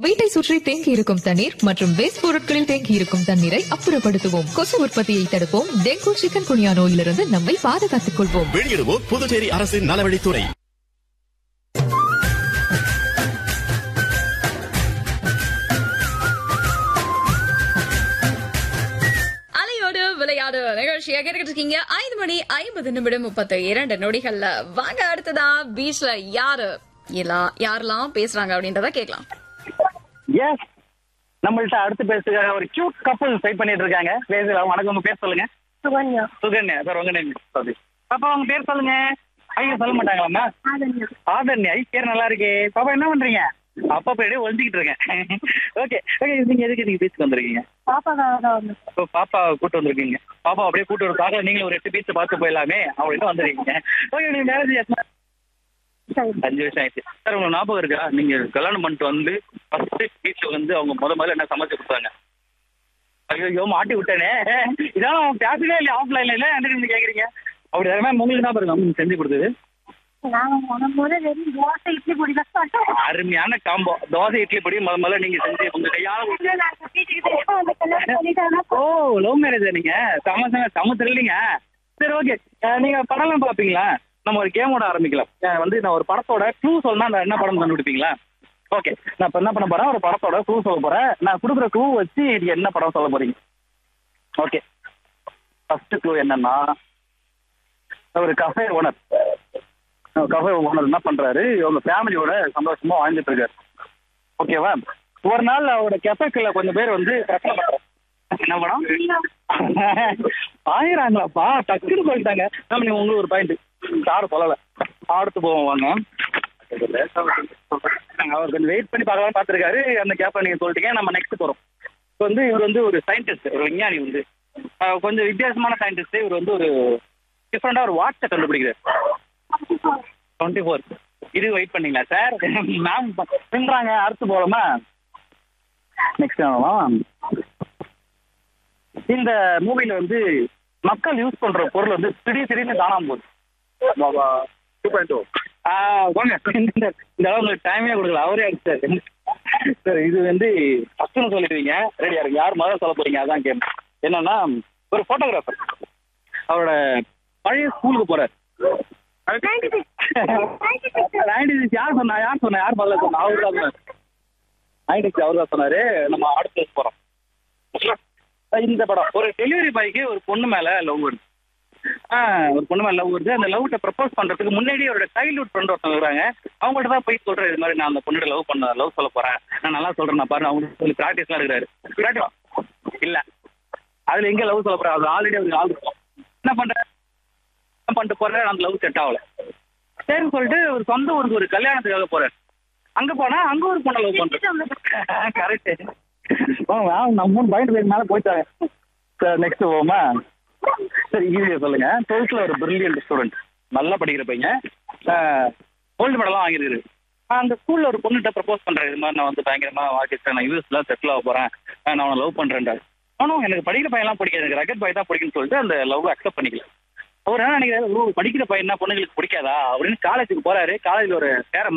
வீட்டை சுற்றி தேங்கி இருக்கும் தண்ணீர் மற்றும் வேஸ்ட் பொருட்களில் தேங்கி இருக்கும் தண்ணீரை அப்புறப்படுத்துவோம் கொசு உற்பத்தியை தடுப்போம் டெங்கு சிக்கன் குனியா நோயிலிருந்து நம்மை பாதுகாத்துக் கொள்வோம் வெளியிடுவோம் புதுச்சேரி அரசின் நலவழித்துறை அலையோடு விளையாடு நிகழ்ச்சியை கேட்டுக்கிட்டு இருக்கீங்க ஐந்து மணி ஐம்பது நிமிடம் முப்பத்தி இரண்டு நொடிகள்ல வாங்க அடுத்ததா பீச்ல யாரு எல்லாம் யாரெல்லாம் பேசுறாங்க அப்படின்றத கேட்கலாம் எஸ் நம்மள்ட்ட அடுத்து பேசுகிற ஒரு கியூட் கப்பல் ட்ரை பண்ணிட்டு இருக்காங்க பேசலாம் வணக்கம் உங்க பேர் சொல்லுங்க சுகன்யா சுகன்யா சார் உங்க நேம் சாரி பாப்பா உங்க பேர் சொல்லுங்க ஐயோ சொல்ல மாட்டாங்களாம்மா ஆதன்யா ஐ பேர் நல்லா இருக்கு பாப்பா என்ன பண்றீங்க அப்பா பேரே ஒழிஞ்சிக்கிட்டு இருக்கேன் ஓகே ஓகே நீங்க எதுக்கு நீங்க பீச்சுக்கு வந்திருக்கீங்க இப்போ பாப்பா கூட்டு வந்திருக்கீங்க பாப்பா அப்படியே கூட்டு ஒரு பார்க்கல நீங்களும் ஒரு எட்டு பீச் பார்த்து போயிடலாமே அப்படின்னு வந்திருக்கீங்க ஓகே நீங்க மேரேஜ் அஞ்சு வருஷம் ஆயிடுச்சு சார் உங்களுக்கு ஞாபகம் இருக்கா நீங்க கல்யாணம் பண்ணிட்டு வந்து ஃபர்ஸ்ட் பீச்சில் வந்து அவங்க முத முதல்ல என்ன சமைச்சு கொடுத்தாங்க ஐயோ மாட்டி விட்டேனே இதான் அவன் பேசவே இல்லை ஆஃப்லைன்ல இல்ல என்ன நீங்க கேக்குறீங்க அப்படி யாருமே உங்களுக்கு தான் பாருங்க அவங்க செஞ்சு கொடுத்தது நாங்க முதல்ல வெறும் தோசை இட்லி பொடி தான் சாப்பிட்டோம் அருமையான காம்போ தோசை இட்லி பொடி முத முதல்ல நீங்க செஞ்சு உங்க கையால இல்ல, நாங்க வீட்டுக்கு தெரியாம வந்து கல்யாணம் பண்ணிட்டாங்க. ஓ லவ் மேரேஜ் நீங்க சம சம சம இல்லைங்க சரி ஓகே நீங்க படம்லாம் பாப்பீங்களா நம்ம ஒரு கேமோட ஆரம்பிக்கலாம் அஹ் வந்து நான் ஒரு படத்தோட க்ளூ சொன்னா நான் என்ன படம் கண்டுபிடிப்பீங்களா ஓகே நான் இப்ப என்ன பண்ண போறேன் ஒரு படத்தோட க்ளூ சொல்ல போறேன் நான் கொடுக்குற க்ளூ வச்சு நீங்க என்ன படம் சொல்ல போறீங்க ஓகே ஃபர்ஸ்ட் க்ளூ என்னன்னா ஒரு கஃபே ஓனர் கஃபே ஓனர் என்ன பண்றாரு இவங்க ஃபேமிலியோட சந்தோஷமா வாழ்ந்துட்டு இருக்காரு ஓகேவா ஒரு நாள் அவரோட கெஃபேக்குள்ள கொஞ்சம் பேர் வந்து பிரச்சனை பண்றாங்க என்ன படம் ஆயிராங்களாப்பா டக்குன்னு சொல்லிட்டாங்க நம்ம நீங்க உங்களுக்கு ஒரு பாயிண்ட் சார் சொல்லல அடுத்து போவோம் வாங்க அவர் கொஞ்சம் வெயிட் பண்ணி பார்க்கலாம் பார்த்துருக்காரு அந்த கேப்பை நீங்க சொல்லிட்டீங்க நம்ம நெக்ஸ்ட் போறோம் இப்போ வந்து இவர் வந்து ஒரு சயின்டிஸ்ட் ஒரு விஞ்ஞானி வந்து அஹ் கொஞ்சம் வித்தியாசமான சயின்டிஸ்ட் இவர் வந்து ஒரு டிஃப்ரெண்டா ஒரு வாட்சை கண்டுபிடிக்கிறார் டுவெண்ட்டி ஃபோர் இது வெயிட் பண்ணீங்களா சார் மேம் பின்றாங்க அடுத்து போகலாமா நெக்ஸ்ட் இந்த மூவில வந்து மக்கள் யூஸ் பண்ற பொருள் வந்து திடீர் திடீர்னு காணாம போகுது ஆ, வாங்க. இந்த இந்த அளவு உங்களுக்கு டைமே கொடுக்கல அவரே அடிச்சாரு சரி இது வந்து ஃபர்ஸ்ட்னு சொல்லிடுவீங்க ரெடியா இருக்கு யார் முதல்ல சொல்ல போறீங்க அதான் கேம் என்னன்னா ஒரு போட்டோகிராஃபர் அவரோட பழைய ஸ்கூலுக்கு போறாரு நைன்டி சிக்ஸ் யார் சொன்னா யார் சொன்னா யார் முதல்ல சொன்னா அவரு தான் சொன்னாரு நைன்டி சிக்ஸ் அவர் தான் சொன்னாரு நம்ம அடுத்து போறோம் இந்த படம் ஒரு டெலிவரி பாய்க்கு ஒரு பொண்ணு மேல லவ் வருது ஆ ஒரு பொண்ணு மேல லவ் வருது அந்த லவ்ட்ட ப்ரப்போஸ் பண்றதுக்கு முன்னாடி அவரோட சைல்ட்ஹுட் ஃப்ரெண்ட் ஒருத்தவங்க இருக்காங்க அவங்கள்ட்ட தான் போய் சொல்றேன் இது மாதிரி நான் அந்த பொண்ணோட லவ் பண்ண லவ் சொல்ல போறேன் நான் நல்லா சொல்றேன் நான் பாருங்க அவங்க சொல்லி ப்ராக்டிஸ்லாம் இருக்கிறாரு ப்ராக்டிஸ் இல்ல அதுல எங்க லவ் சொல்ல போறேன் அது ஆல்ரெடி அவருக்கு ஆள் இருக்கும் என்ன பண்றேன் என்ன பண்ணிட்டு போறேன் அந்த லவ் செட் ஆகல சரின்னு சொல்லிட்டு ஒரு சொந்த ஊருக்கு ஒரு கல்யாணத்துக்காக போறாரு அங்க போனா அங்க ஒரு பொண்ணை லவ் பண்றேன் கரெக்ட் நம்ம மூணு பாயிண்ட் பேர் மேல போயிட்டாங்க சார் நெக்ஸ்ட் போவோமா சரி ஈஸியா சொல்லுங்க டுவெல்த்ல ஒரு பிரில்லியன்ட் ஸ்டூடெண்ட் நல்லா படிக்கிற பையன் கோல்டு மெடலாம் வாங்கியிருக்காரு அந்த ஸ்கூல்ல ஒரு பொண்ணுகிட்ட ப்ரப்போஸ் பண்றேன் இது மாதிரி நான் வந்து பயங்கரமா வாழ்க்கை நான் யூஎஸ்ல செட்டில் ஆக போறேன் ஆஹ் நான் அவனை லவ் பண்றேன்டா ஆனால் எனக்கு படிக்கிற பையன்லாம் பிடிக்காது எனக்கு ரக்கெட் பாய் தான் பிடிக்கும்னு சொல்லிட்டு அந்த லவ் அக்செப்ட் பண்ணிக்கல அவர் என்ன நினைக்கிறாரு "ஓ, படிக்கிற பையன் பொண்ணுங்களுக்கு பிடிக்காதா அப்படின்னு காலேஜுக்கு போறாரு காலேஜ்ல ஒரு சேர